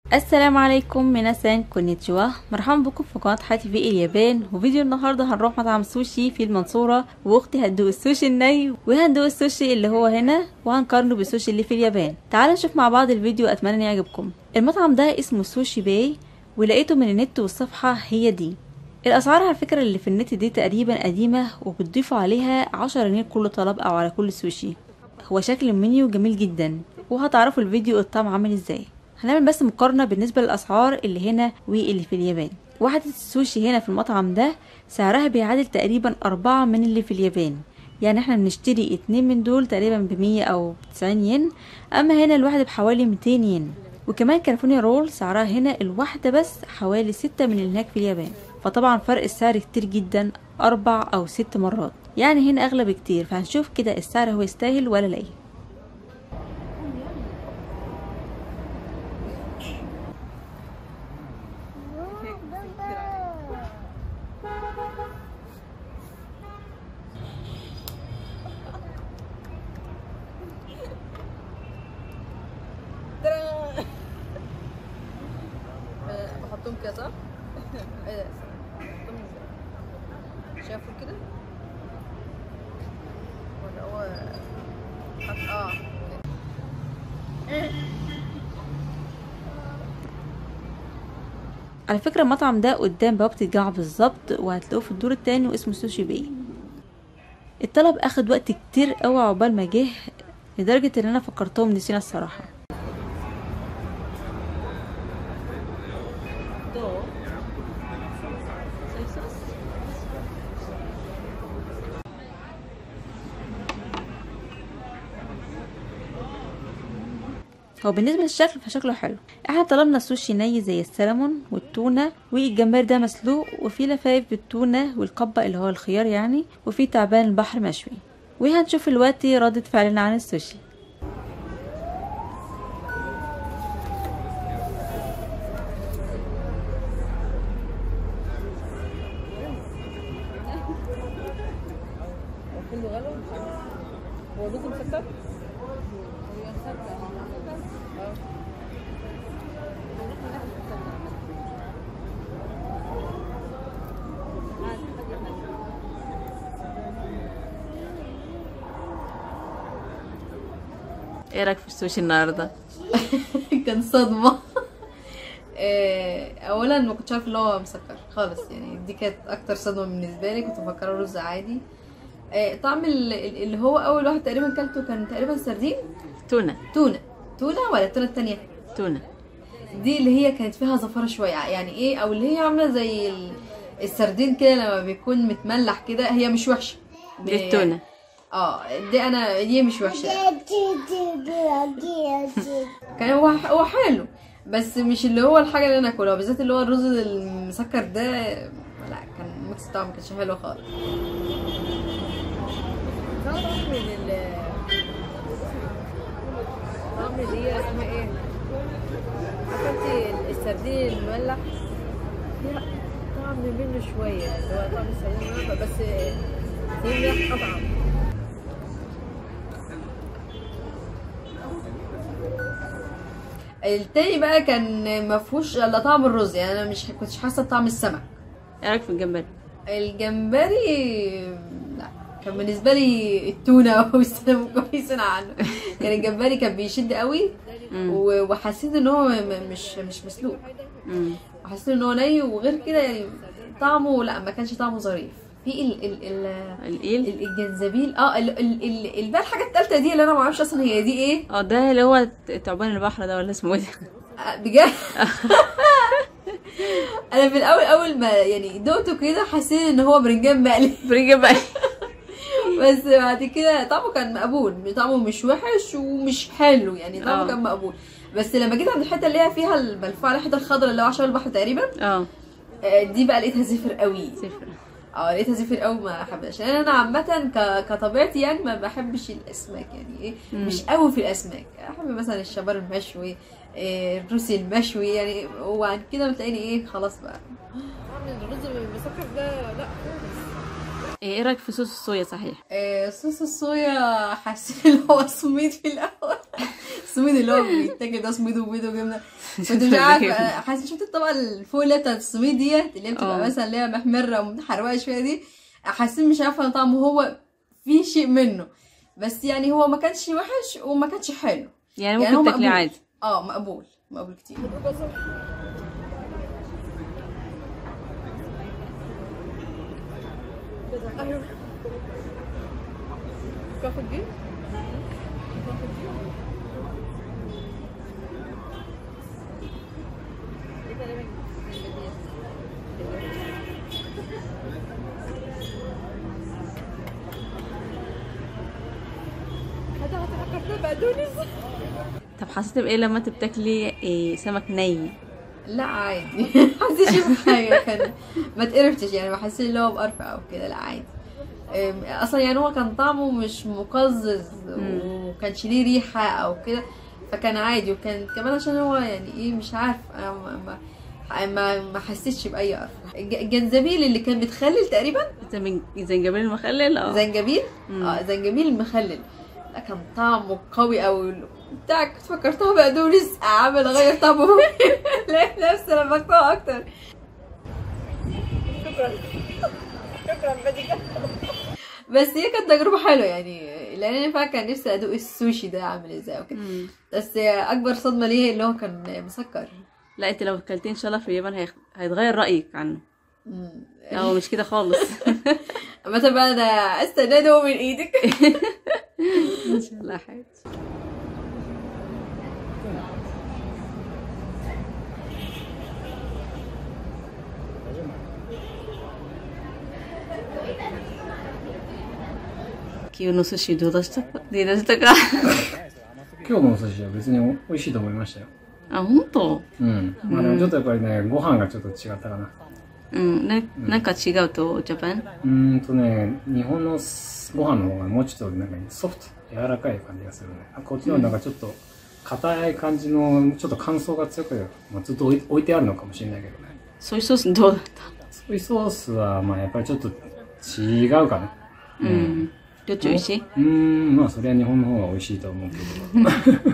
السلام عليكم ميناسان كونيتشوا مرحبا بكم في قناه حياتي في اليابان وفيديو النهارده هنروح مطعم سوشي في المنصوره واختي هتدوق السوشي الني وهندوق السوشي اللي هو هنا وهنقارنه بالسوشي اللي في اليابان تعالوا نشوف مع بعض الفيديو اتمنى ان يعجبكم المطعم ده اسمه سوشي باي ولقيته من النت والصفحه هي دي الاسعار على فكره اللي في النت دي تقريبا قديمه وبتضيفوا عليها 10 جنيه كل طلب او على كل سوشي هو شكل المنيو جميل جدا وهتعرفوا الفيديو الطعم عامل ازاي هنعمل بس مقارنة بالنسبة للأسعار اللي هنا واللي في اليابان واحدة السوشي هنا في المطعم ده سعرها بيعادل تقريبا أربعة من اللي في اليابان يعني احنا بنشتري اتنين من دول تقريبا بمية أو بتسعين ين أما هنا الواحدة بحوالي ميتين ين وكمان كاليفورنيا رول سعرها هنا الواحدة بس حوالي ستة من اللي هناك في اليابان فطبعا فرق السعر كتير جدا أربع أو ست مرات يعني هنا أغلى بكتير فهنشوف كده السعر هو يستاهل ولا لا بحطهم كده صح؟ ايه ده بحطهم ازاي؟ شافوا كده؟ ولا هو حط اه على فكرة المطعم ده قدام بوابة الجامعة بالظبط وهتلاقوه في الدور التاني واسمه سوشي باي الطلب اخد وقت كتير قوي عقبال ما جه لدرجة ان انا فكرتهم نسينا الصراحة هو بالنسبة للشكل فشكله حلو احنا طلبنا السوشي ني زي السلمون والتونة والجمبري ده مسلوق وفي لفايف بالتونة والقبة اللي هو الخيار يعني وفي تعبان البحر مشوي وهنشوف دلوقتي ردة فعلنا عن السوشي هو كله غلو مش عارف هو رز مسكر؟ هي مسكر اه ايه رايك في السوشي النهارده كان صدمة آه، اولا ما كنتش عارفه اللي هو مسكر خالص يعني دي كانت اكتر صدمه بالنسبه لي كنت مفكره رز عادي آه، طعم ال- ال- اللي هو اول واحد تقريبا كلته كان تقريبا سردين تونة تونه تونه ولا التونه التانية تونة دي اللي هي كانت فيها زفاره شويه يعني ايه او اللي هي عامله زي ال- السردين كده لما بيكون متملح كده هي مش وحشه دي التونة اه دي انا دي مش وحشه كان هو هو حلو بس مش اللي هو الحاجه اللي انا اكلها بالذات اللي هو الرز المسكر ده لا كان الميكس بتاعه ما كانش حلو خالص من ال طعم اللي هي اسمها ايه عارفه انت السردين المملح فيها طعم منه شويه اللي هو طعم السردين المملح بس في ملح اطعم التاني بقى كان ما فيهوش الا طعم الرز يعني انا مش كنتش حاسه بطعم السمك ايه رايك في الجمبري الجمبري لا كان بالنسبه لي التونه والسلمون كويسين عنه كان الجمبري كان بيشد قوي مم. و- وحسيت ان هو م- مش مش مسلوق مم. وحسيت ان هو ني وغير كده يعني طعمه لا ما كانش طعمه ظريف في ال ال ال الايل ال- الجنزبيل اه ال ال ال ال- بقى الحاجه التالتة دي اللي انا ما اعرفش اصلا هي دي ايه اه ده اللي هو تعبان البحر ده ولا اسمه ايه آه، بجد انا في الاول اول ما يعني دقته كده حسيت ان هو برنجان مقلي بريجا بقى بس بعد كده طعمه كان مقبول طعمه مش وحش ومش حلو يعني طعمه آه. كان مقبول بس لما جيت عند الحته اللي هي فيها الملفوعه الحته الخضراء اللي هو عشان البحر تقريبا اه آه، دي بقى لقيتها زفر قوي صفر اه لقيتها زفر قوي ما حبيتهاش لان انا عامه ك... كطبيعتي يعني ما بحبش الاسماك يعني ايه مم. مش قوي في الاسماك احب مثلا الشبار المشوي إيه الروسي المشوي يعني وعن كده بتلاقيني ايه خلاص بقى الرز المسكر ده لا ايه رايك في صوص الصويا صحيح إيه صوص الصويا حسيت ان هو سميت في الاول السميد اللي هو بيتاكل ده سميد وبيض وجبنه كنت مش عارفه حاسه شفت الطبقه اللي فوق اللي هي بتاعت السميد ديت اللي هي بتبقى اه. مثلا اللي هي محمره ومتحروقه شويه دي حاسين مش عارفه طعمه هو في شيء منه بس يعني هو ما كانش وحش وما كانش حلو يعني يعني هو ممكن تاكليه مقبول. عادي اه مقبول مقبول كتير طب حسيت بايه لما انت بتاكلي إيه سمك ني لا عادي حسيتش بحاجه كان ما تقرفتش يعني ما حسيتش اللي هو بقرف او كده لا عادي أم، اصلا يعني هو كان طعمه مش مقزز مم. وكانش ليه ريحه او كده فكان عادي وكان كمان عشان هو يعني ايه مش عارف أنا ما ما ما, ما حسيتش باي قرف الج- الجنزبيل اللي كان بتخلل تقريبا زنج- زنجبيل المخلل اه زنجبيل مم. اه زنجبيل مخلل لا كان طعمه قوي قوي بتاع كنت فكرتها بقدونس عامل اغير طعمه لقيت نفسي لما بكتبها اكتر بس هي كانت تجربة حلوة يعني لأن أنا فعلا كان نفسي أدوق السوشي ده عامل ازاي وكده مم. بس أكبر صدمة ليه اللي هو كان مسكر لا انت لو اكلتيه ان شاء الله في اليابان هيخ... هيتغير رايك عنه مم. لا هو مش كده خالص مثلا بقى أنا أستنى أدوق من إيدك ان شاء الله حاجه 今日の寿司どうでしたかどうでしたか今日のお寿司は別に美味しいと思いましたよ。 あ、本当うん。まあでもちょっとやっぱりね、ご飯がちょっと違ったかな。 うん、ななんか違うと、ジャパンうーんとね、日本のご飯の方がもうちょっとなんかソフト、柔らかい感じがするね。こっちのなんかちょっと硬い感じの、ちょっと乾燥が強くて、まあ、ずっと置い置いてあるのかもしれないけどね。 ソイソースどうだったソイソースはまあやっぱりちょっと違うかな。 うん。どっち美味しいうーん、まあそれは日本の方が美味しいと思うけど。しょっ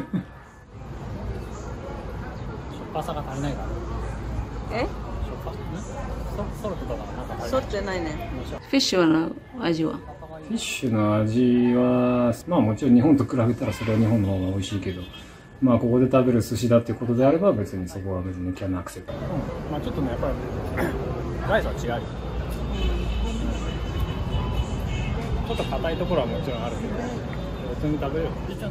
ぱさが足りないから。 えしょっぱソソルトとかなんかそうじゃないね。フィッシュの味はフィッシュの味は、まあもちろん日本と比べたらそれは日本の方が美味しいけど、まあここで食べる寿司だっていうことであれば別にそこは別にキャンナアクセプト。まあちょっとね、やっぱり、ライスは違うよ。ちょっと硬いところはもちろんあるけど、普通に食べれる。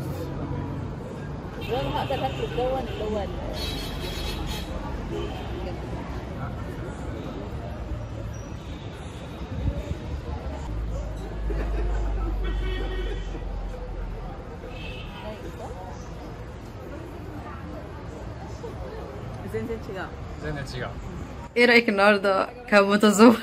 全然違う。 全然違う。 إيه رأيك النهاردة كمتذوق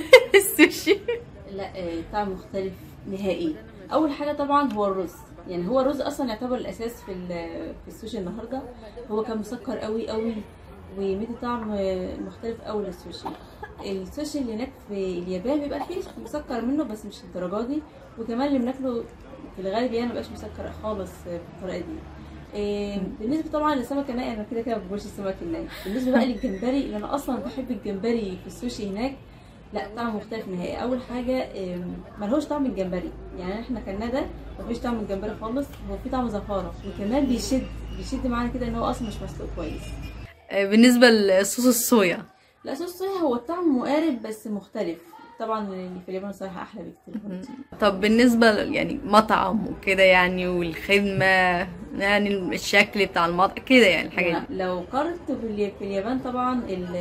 السوشي؟ لا آه، طعم مختلف نهائي اول حاجه طبعا هو الرز يعني هو الرز اصلا يعتبر الاساس في ال- في السوشي النهارده هو كان مسكر قوي قوي ومدي طعم آه، مختلف قوي للسوشي السوشي اللي هناك في اليابان بيبقى فيه مسكر منه بس مش الدرجه دي وكمان اللي بناكله في الغالب يعني مبقاش مسكر خالص آه، بالطريقه دي آه، بالنسبه طبعا للسمك الني انا كده كده ما باكلش السمك الني بالنسبه بقى للجمبري اللي انا اصلا بحب الجمبري في السوشي هناك لا طعم مختلف نهائي اول حاجه آم، ملهوش طعم الجمبري يعني احنا كلنا ده مفيش طعم الجمبري خالص هو في طعم زفاره وكمان بيشد بيشد معانا كده ان هو اصلا مش مسلوق كويس بالنسبة لصوص الصويا لا صوص صويا هو الطعم مقارب بس مختلف طبعا اللي في اليابان صراحه احلى بكتير برضه. طب بالنسبة ل- يعني مطعم وكده يعني والخدمة يعني الشكل بتاع المطعم كده يعني الحاجات دي لا، لو قارنت بالي- في اليابان طبعا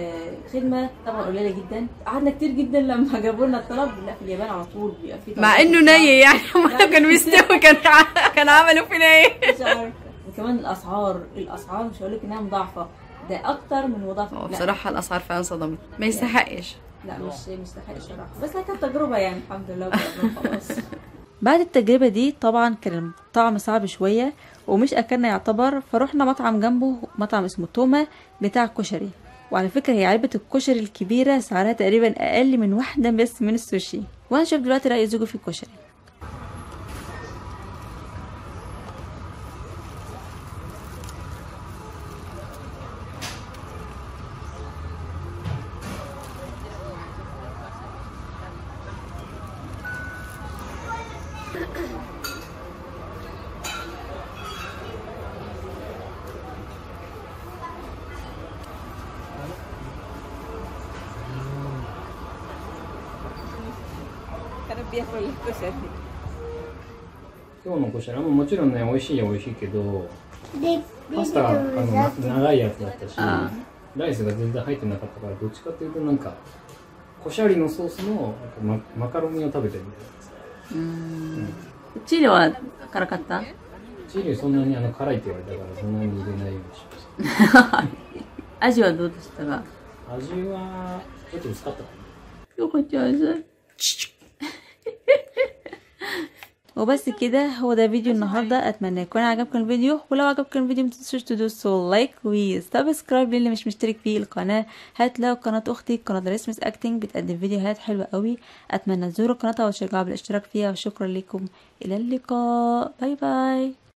الخدمه طبعا قليله جدا قعدنا كتير جدا لما جابوا لنا الطلب لا في اليابان على طول بيبقى في مع طلبات انه وبتاع. ني يعني ما كان مستوي كان ع- كان عملوا في ني مش عارفه وكمان الاسعار الاسعار مش هقول لك انها مضاعفه ده اكتر من مضاعفه هو لا، بصراحة الاسعار فعلا صدمت ما يستحقش لا مش مش تحقيق صراحه بس هي كانت تجربه يعني الحمد لله وجربنا خلاص بعد التجربه دي طبعا كان الطعم صعب شويه ومش اكلنا يعتبر فروحنا مطعم جنبه مطعم اسمه توما بتاع كشري وعلى فكره هي علبه الكشري الكبيره سعرها تقريبا اقل من واحده بس من السوشي وهنشوف دلوقتي راي زوجي في الكشري بياكل الكشري 今日のこしらももちろんね美味しいは美味しいけどでパスタあのな長いやつだったしあライスが全然入ってなかったからどっちかっていうとなんかコシャリのソースのママカロニを食べてるみたいなさうーんチリは辛かったチリそんなにあの辛いって言われたからそんなに入れないようにしまし味はどうでしたかた味はちょっと薄かったかな شكرا جزيلا وبس كده هو ده فيديو النهاردة اتمنى يكون عجبكم الفيديو ولو عجبكم الفيديو متنسوش تدوسوا لايك وسبسكرايب للي مش مشترك في القناة هتلاقوا قناة اختي قناة رسمس اكتنج بتقدم فيديوهات حلوة قوي اتمنى تزوروا قناتها وتشجعوا بالاشتراك فيها وشكرا لكم الى اللقاء باي باي